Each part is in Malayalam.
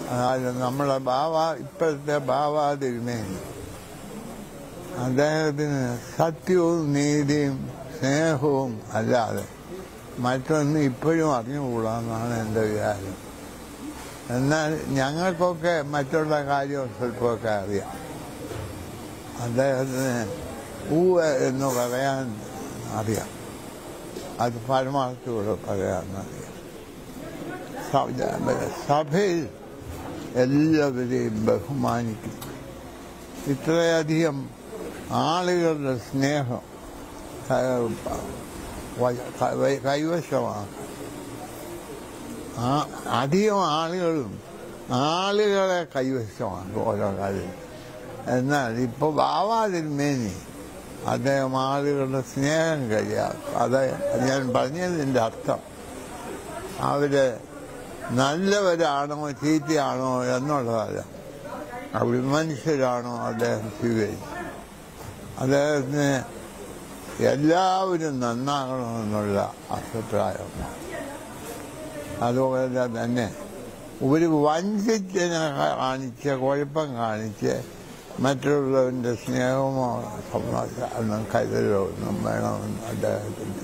അതായത് നമ്മളെ ബാവ ഇപ്പോഴത്തെ ബാവ തിരുമേനി അദ്ദേഹത്തിന് സത്യവും നീതിയും സ്നേഹവും അല്ലാതെ മറ്റൊന്നും ഇപ്പോഴും അറിഞ്ഞുകൂടാന്നാണ് എൻ്റെ വിചാരം എന്നാൽ ഞങ്ങൾക്കൊക്കെ മറ്റുള്ള കാര്യം സ്വല്പമൊക്കെ അറിയാം അദ്ദേഹത്തിന് ഊവ് എന്ന് പറയാൻ അറിയാം അത് പരമാർത്ഥത്തോടെ പറയാമെന്നറിയാം സഭ- സഭയിൽ എല്ലാവരെയും ബഹുമാനിക്കും ഇത്രയധികം ആളുകളുടെ സ്നേഹം ക- വ- ക- കൈവശമാക്കാം ആ അധികം ആളുകളും ആളുകളെ കൈവശമാണ് ഓരോ കാര്യം എന്നാൽ ഇപ്പോൾ ബാവാതിരുമേനി അദ്ദേഹം ആളുകളുടെ സ്നേഹം കഴിയാം അത് ഞാൻ പറഞ്ഞതിൻ്റെ അർത്ഥം അവര് നല്ലവരാണോ ചീത്തയാണോ എന്നുള്ളതല്ല അവർ മനുഷ്യരാണോ അദ്ദേഹം സ്വീകരിച്ചു അദ്ദേഹത്തിന് എല്ലാവരും നന്നാകണമെന്നുള്ള അഭിപ്രായമാണ് അതുപോലെ തന്നെ ഒരു വഞ്ചിച്ചതിനെ കാണിച്ച് കുഴപ്പം കാണിച്ച് മറ്റുള്ളവൻ്റെ സ്നേഹമോ സമാധാനം കരുതലോ ഒന്നും വേണമെന്ന് അദ്ദേഹത്തിന്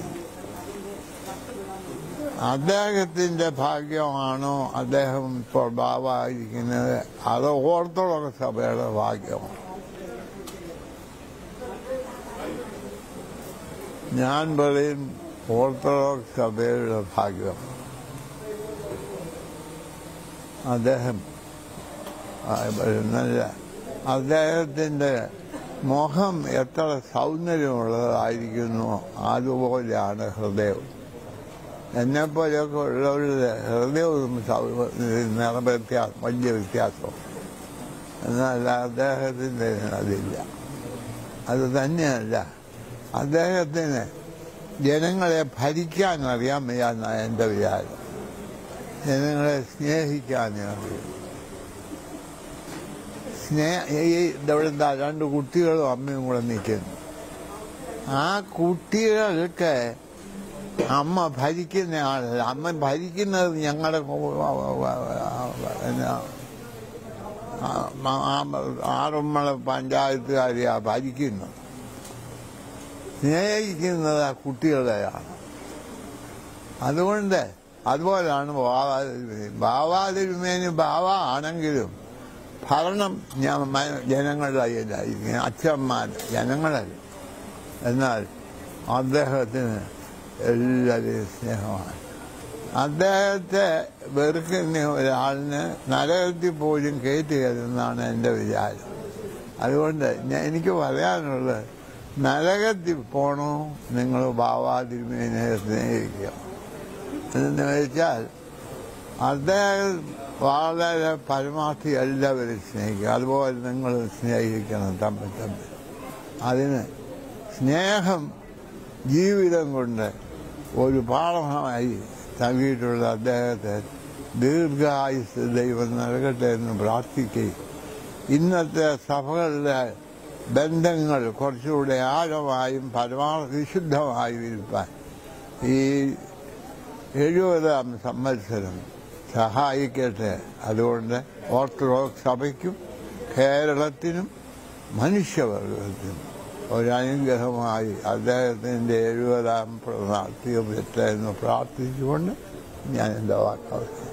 അദ്ദേഹത്തിന്റെ ഭാഗ്യമാണോ അദ്ദേഹം ഇപ്പോൾ ബാബായിരിക്കുന്നത് അത് ഓർത്തഡോക്സ് സഭയുടെ ഭാഗ്യമാണ് ഞാൻ പറയും ഓർത്തഡോക്സ് സഭയുടെ ഭാഗ്യം അദ്ദേഹം ആ, നല്ല അദ്ദേഹത്തിന്റെ മുഖം എത്ര സൗന്ദര്യമുള്ളതായിരിക്കുന്നു അതുപോലെയാണ് ഹൃദയം എന്നെപ്പോലെയൊക്കെ ഉള്ളവരുടെ ഹൃദയവും സൗ- നിറ വ്യത്യാസം വലിയ വ്യത്യാസം എന്നാൽ അദ്ദേഹത്തിൻ്റെ അതില്ല അത് തന്നെയല്ല അദ്ദേഹത്തിന് ജനങ്ങളെ ഭരിക്കാൻ അറിയാൻ വയ്യാന്നാണ് എൻ്റെ വിചാരം ജനങ്ങളെ സ്നേഹിക്കാൻ അറിയാം സ്നേഹ ഈ ഇവിടെ ദാ രണ്ട് കുട്ടികളും അമ്മയും കൂടെ നിൽക്കുന്നു ആ കുട്ടികൾക്ക് അമ്മ ഭരിക്കുന്ന ആളല്ല അമ്മ ഭരിക്കുന്നത് ഞങ്ങളുടെ എന്നാ, ആ- ആ- ആറന്മുള പഞ്ചായത്തുകാരെയാ ഭരിക്കുന്നത് സ്നേഹിക്കുന്നത് ആ കുട്ടികളെയാണ് അതുകൊണ്ട് അതുപോലാണ് ബാവാതിരുമേനി ബാവാതിരുമേനി ബാവ ആണെങ്കിലും ഭരണം ഞാൻ മ- ജനങ്ങളുടെ കയ്യിലായിരിക്കും അച്ഛന്മാർ ജനങ്ങളല്ല എന്നാൽ അദ്ദേഹത്തിന് എല്ലാവരെയും സ്നേഹമാണ് അദ്ദേഹത്തെ വെറുക്കുന്ന ഒരാളിന് നരകത്തിൽ പോലും കയറ്റി കയറുന്നതാണ് എൻ്റെ വിചാരം അതുകൊണ്ട് ഞാൻ- എനിക്ക് പറയാനുള്ളത് നരകത്തിൽ പോണോ നിങ്ങൾ ബാവാതിരുമേനെ സ്നേഹിക്കുക എന്ന് വെച്ചാൽ അദ്ദേഹം വളരെ പരമാർത്ഥി എല്ലാവരും സ്നേഹിക്കുക അതുപോലെ നിങ്ങൾ സ്നേഹിക്കണം തമ്മിൽ തമ്മിൽ അതിന് സ്നേഹം ജീവിതം കൊണ്ട് ഒരു പാഠമായി നൽകിയിട്ടുള്ള അദ്ദേഹത്തെ ദീർഘായുസ് ദൈവം നൽകട്ടെ എന്ന് പ്രാർത്ഥിക്കുകയും ഇന്നത്തെ സഭകളുടെ ബന്ധങ്ങൾ കുറച്ചുകൂടെ ആഴമായും പരമാർത്ഥ വിശുദ്ധമായും ഇരുപ്പാൻ ഈ എഴുപതാം സംവത്സരം സഹായിക്കട്ടെ അതുകൊണ്ട് ഓർത്തഡോക്സ് സഭയ്ക്കും കേരളത്തിനും മനുഷ്യവർഗത്തിനും ഒരനുഗ്രഹമായി അദ്ദേഹത്തിൻ്റെ എഴുപതാം പ്രവർത്തിയും എന്ന് പ്രാർത്ഥിച്ചുകൊണ്ട് ഞാൻ എൻ്റെ വാക്കവസാനം